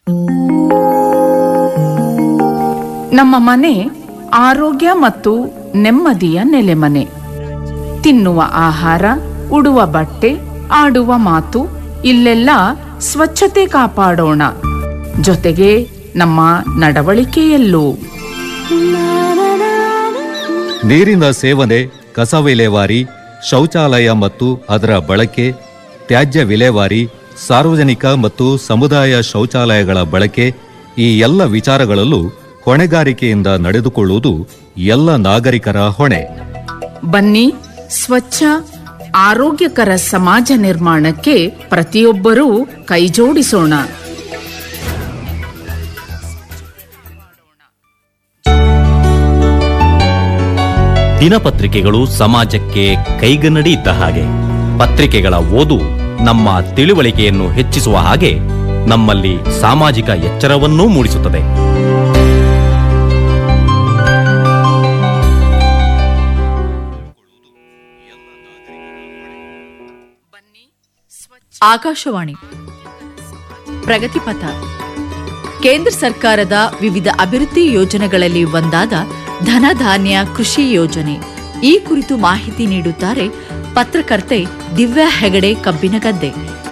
ನಮ್ಮ ಮನೆ ಆರೋಗ್ಯ ಮತ್ತು ನೆಮ್ಮದಿಯ ನೆಲೆಮನೆ ತಿನ್ನುವ ಆಹಾರ ಉಡುವ ಬಟ್ಟೆ ಆಡುವ ಮಾತು ಇಲ್ಲೆಲ್ಲ ಸ್ವಚ್ಛತೆ ಕಾಪಾಡೋಣ ಜೊತೆಗೆ ನಮ್ಮ ನಡವಳಿಕೆಯಲ್ಲೂ ನೀರಿನ ಸೇವನೆ ಕಸ ವಿಲೇವಾರಿ ಶೌಚಾಲಯ ಮತ್ತು ಅದರ ಬಳಕೆ ತ್ಯಾಜ್ಯ ವಿಲೇವಾರಿ ಸಾರ್ವಜನಿಕ ಮತ್ತು ಸಮುದಾಯ ಶೌಚಾಲಯಗಳ ಬಳಕೆ ಈ ಎಲ್ಲ ವಿಚಾರಗಳಲ್ಲೂ ಹೊಣೆಗಾರಿಕೆಯಿಂದ ನಡೆದುಕೊಳ್ಳುವುದು ಎಲ್ಲ ನಾಗರಿಕರ ಹೊಣೆ ಬನ್ನಿ ಸ್ವಚ್ಛ ಆರೋಗ್ಯಕರ ಸಮಾಜ ನಿರ್ಮಾಣಕ್ಕೆ ಪ್ರತಿಯೊಬ್ಬರೂ ಕೈಜೋಡಿಸೋಣ ದಿನಪತ್ರಿಕೆಗಳು ಸಮಾಜಕ್ಕೆ ಕೈಗನ್ನಡಿ ಇದ್ದ ಹಾಗೆ ಪತ್ರಿಕೆಗಳ ಓದು ನಮ್ಮ ತಿಳುವಳಿಕೆಯನ್ನು ಹೆಚ್ಚಿಸುವ ಹಾಗೆ ನಮ್ಮಲ್ಲಿ ಸಾಮಾಜಿಕ ಎಚ್ಚರವನ್ನೂ ಮೂಡಿಸುತ್ತದೆ ಆಕಾಶವಾಣಿ ಪ್ರಗತಿಪಥ ಕೇಂದ್ರ ಸರ್ಕಾರದ ವಿವಿಧ ಅಭಿವೃದ್ಧಿ ಯೋಜನೆಗಳಲ್ಲಿ ಒಂದಾದ ಧನಧಾನ್ಯ ಕೃಷಿ ಯೋಜನೆ ಈ ಕುರಿತು ಮಾಹಿತಿ ನೀಡುತ್ತಾರೆ ಪತ್ರಕರ್ತೆ ದಿವ್ಯಾ ಹೆಗಡೆ ಕಬ್ಬಿನಗದ್ದೆ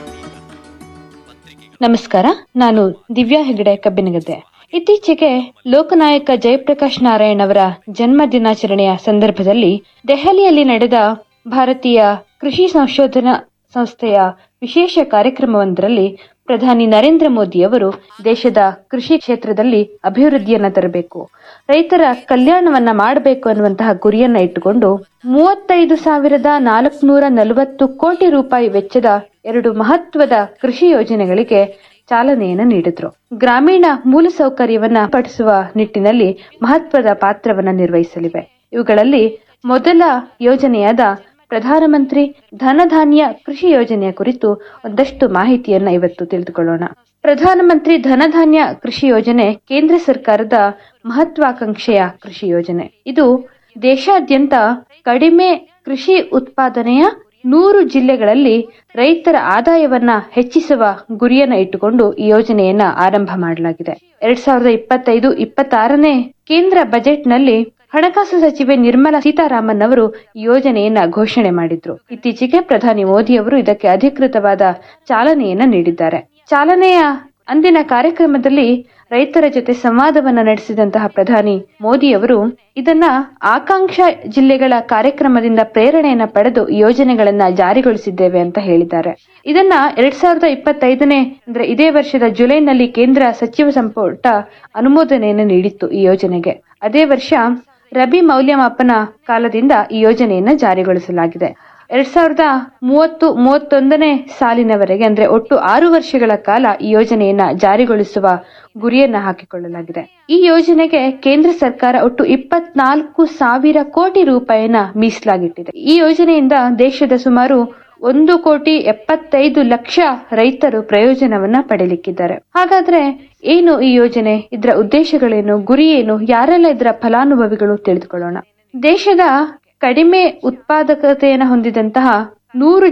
ನಮಸ್ಕಾರ ನಾನು ದಿವ್ಯಾ ಹೆಗಡೆ ಕಬ್ಬಿನಗದ್ದೆ ಇತ್ತೀಚೆಗೆ ಲೋಕನಾಯಕ ಜಯಪ್ರಕಾಶ್ ನಾರಾಯಣ್ ಅವರ ಜನ್ಮ ದಿನಾಚರಣೆಯ ಸಂದರ್ಭದಲ್ಲಿ ದೆಹಲಿಯಲ್ಲಿ ನಡೆದ ಭಾರತೀಯ ಕೃಷಿ ಸಂಶೋಧನಾ ಸಂಸ್ಥೆಯ ವಿಶೇಷ ಕಾರ್ಯಕ್ರಮವೊಂದರಲ್ಲಿ ಪ್ರಧಾನಿ ನರೇಂದ್ರ ಮೋದಿಯವರು ದೇಶದ ಕೃಷಿ ಕ್ಷೇತ್ರದಲ್ಲಿ ಅಭಿವೃದ್ಧಿಯನ್ನ ತರಬೇಕು ರೈತರ ಕಲ್ಯಾಣವನ್ನ ಮಾಡಬೇಕು ಅನ್ನುವಂತಹ ಗುರಿಯನ್ನ ಇಟ್ಟುಕೊಂಡು ಮೂವತ್ತೈದು ಸಾವಿರದ ನಾಲ್ಕುನೂರ ನಲವತ್ತು ಕೋಟಿ ರೂಪಾಯಿ ವೆಚ್ಚದ ಎರಡು ಮಹತ್ವದ ಕೃಷಿ ಯೋಜನೆಗಳಿಗೆ ಚಾಲನೆಯನ್ನು ನೀಡಿದ್ರು ಗ್ರಾಮೀಣ ಮೂಲಸೌಕರ್ಯವನ್ನ ಪಡಿಸುವ ನಿಟ್ಟಿನಲ್ಲಿ ಮಹತ್ವದ ಪಾತ್ರವನ್ನ ನಿರ್ವಹಿಸಲಿವೆ ಇವುಗಳಲ್ಲಿ ಮೊದಲ ಯೋಜನೆಯಾದ ಪ್ರಧಾನಮಂತ್ರಿ ಧನಧಾನ್ಯ ಕೃಷಿ ಯೋಜನೆಯ ಕುರಿತು ಒಂದಷ್ಟು ಮಾಹಿತಿಯನ್ನ ಇವತ್ತು ತಿಳಿದುಕೊಳ್ಳೋಣ ಪ್ರಧಾನಮಂತ್ರಿ ಧನಧಾನ್ಯ ಕೃಷಿ ಯೋಜನೆ ಕೇಂದ್ರ ಸರ್ಕಾರದ ಮಹತ್ವಾಕಾಂಕ್ಷೆಯ ಕೃಷಿ ಯೋಜನೆ ಇದು ದೇಶಾದ್ಯಂತ ಕಡಿಮೆ ಕೃಷಿ ಉತ್ಪಾದನೆಯ ನೂರು ಜಿಲ್ಲೆಗಳಲ್ಲಿ ರೈತರ ಆದಾಯವನ್ನ ಹೆಚ್ಚಿಸುವ ಗುರಿಯನ್ನ ಇಟ್ಟುಕೊಂಡು ಈ ಯೋಜನೆಯನ್ನ ಆರಂಭ ಮಾಡಲಾಗಿದೆ ಎರಡ್ ಸಾವಿರದ ಇಪ್ಪತ್ತೈದು ಇಪ್ಪತ್ತಾರನೇ ಕೇಂದ್ರ ಬಜೆಟ್ನಲ್ಲಿ ಹಣಕಾಸು ಸಚಿವೆ ನಿರ್ಮಲಾ ಸೀತಾರಾಮನ್ ಅವರು ಈ ಯೋಜನೆಯನ್ನ ಘೋಷಣೆ ಮಾಡಿದ್ರು ಇತ್ತೀಚೆಗೆ ಪ್ರಧಾನಿ ಮೋದಿ ಅವರು ಇದಕ್ಕೆ ಅಧಿಕೃತವಾದ ಚಾಲನೆಯನ್ನ ನೀಡಿದ್ದಾರೆ ಚಾಲನೆಯ ಅಂದಿನ ಕಾರ್ಯಕ್ರಮದಲ್ಲಿ ರೈತರ ಜೊತೆ ಸಂವಾದವನ್ನ ನಡೆಸಿದಂತಹ ಪ್ರಧಾನಿ ಮೋದಿ ಅವರು ಇದನ್ನ ಆಕಾಂಕ್ಷ ಜಿಲ್ಲೆಗಳ ಕಾರ್ಯಕ್ರಮದಿಂದ ಪ್ರೇರಣೆಯನ್ನ ಪಡೆದು ಈ ಯೋಜನೆಗಳನ್ನ ಜಾರಿಗೊಳಿಸಿದ್ದೇವೆ ಅಂತ ಹೇಳಿದ್ದಾರೆ ಇದನ್ನ ಎರಡ್ ಸಾವಿರದ ಇಪ್ಪತ್ತೈದನೇ ಅಂದ್ರೆ ಇದೇ ವರ್ಷದ ಜುಲೈನಲ್ಲಿ ಕೇಂದ್ರ ಸಚಿವ ಸಂಪುಟ ಅನುಮೋದನೆಯನ್ನು ನೀಡಿತ್ತು ಈ ಯೋಜನೆಗೆ ಅದೇ ವರ್ಷ ರಬಿ ಮೌಲ್ಯಮಾಪನ ಕಾಲದಿಂದ ಈ ಯೋಜನೆಯನ್ನ ಜಾರಿಗೊಳಿಸಲಾಗಿದೆ ಎರಡ್ ಸಾವಿರದ ಮೂವತ್ತು ಮೂವತ್ತೊಂದನೇ ಸಾಲಿನವರೆಗೆ ಅಂದ್ರೆ ಒಟ್ಟು ಆರು ವರ್ಷಗಳ ಕಾಲ ಈ ಯೋಜನೆಯನ್ನ ಜಾರಿಗೊಳಿಸುವ ಗುರಿಯನ್ನ ಹಾಕಿಕೊಳ್ಳಲಾಗಿದೆ ಈ ಯೋಜನೆಗೆ ಕೇಂದ್ರ ಸರ್ಕಾರ ಒಟ್ಟು ಇಪ್ಪತ್ನಾಲ್ಕು ಸಾವಿರ ಕೋಟಿ ರೂಪಾಯಿನ ಮೀಸಲಾಗಿಟ್ಟಿದೆ ಈ ಯೋಜನೆಯಿಂದ ದೇಶದ ಸುಮಾರು ಒಂದು ಕೋಟಿ ಎಪ್ಪತ್ತೈದು ಲಕ್ಷ ರೈತರು ಪ್ರಯೋಜನವನ್ನ ಪಡೆಯಲಿಕ್ಕಿದ್ದಾರೆ ಹಾಗಾದ್ರೆ ಏನು ಈ ಯೋಜನೆ ಇದರ ಉದ್ದೇಶಗಳೇನು ಗುರಿ ಏನು ಯಾರೆಲ್ಲ ಇದರ ಫಲಾನುಭವಿಗಳು ತಿಳಿದುಕೊಳ್ಳೋಣ ದೇಶದ ಕಡಿಮೆ ಉತ್ಪಾದಕತೆಯನ್ನು ಹೊಂದಿದಂತಹ ನೂರು